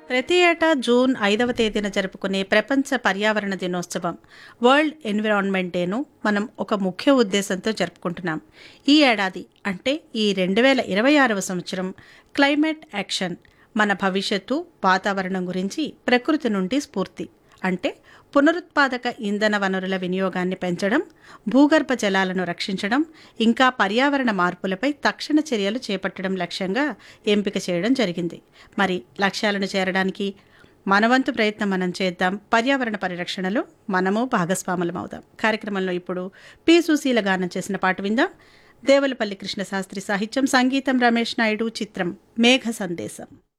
ప్రతి ఏటా జూన్ ఐదవ తేదీన జరుపుకునే ప్రపంచ పర్యావరణ దినోత్సవం వరల్డ్ ఎన్విరాన్మెంట్ డేను మనం ఒక ముఖ్య ఉద్దేశంతో జరుపుకుంటున్నాం ఈ ఏడాది అంటే ఈ రెండు వేల ఇరవై ఆరవ సంవత్సరం క్లైమేట్ యాక్షన్ మన భవిష్యత్తు వాతావరణం గురించి ప్రకృతి నుండి స్ఫూర్తి అంటే పునరుత్పాదక ఇంధన వనరుల వినియోగాన్ని పెంచడం భూగర్భ జలాలను రక్షించడం ఇంకా పర్యావరణ మార్పులపై తక్షణ చర్యలు చేపట్టడం లక్ష్యంగా ఎంపిక చేయడం జరిగింది మరి లక్ష్యాలను చేరడానికి మనవంతు ప్రయత్నం మనం చేద్దాం పర్యావరణ పరిరక్షణలో మనము భాగస్వాములం అవుదాం కార్యక్రమంలో ఇప్పుడు పి సుశీల గానం చేసిన పాట విందాం దేవులపల్లి కృష్ణశాస్త్రి సాహిత్యం సంగీతం రమేష్ నాయుడు చిత్రం మేఘ సందేశం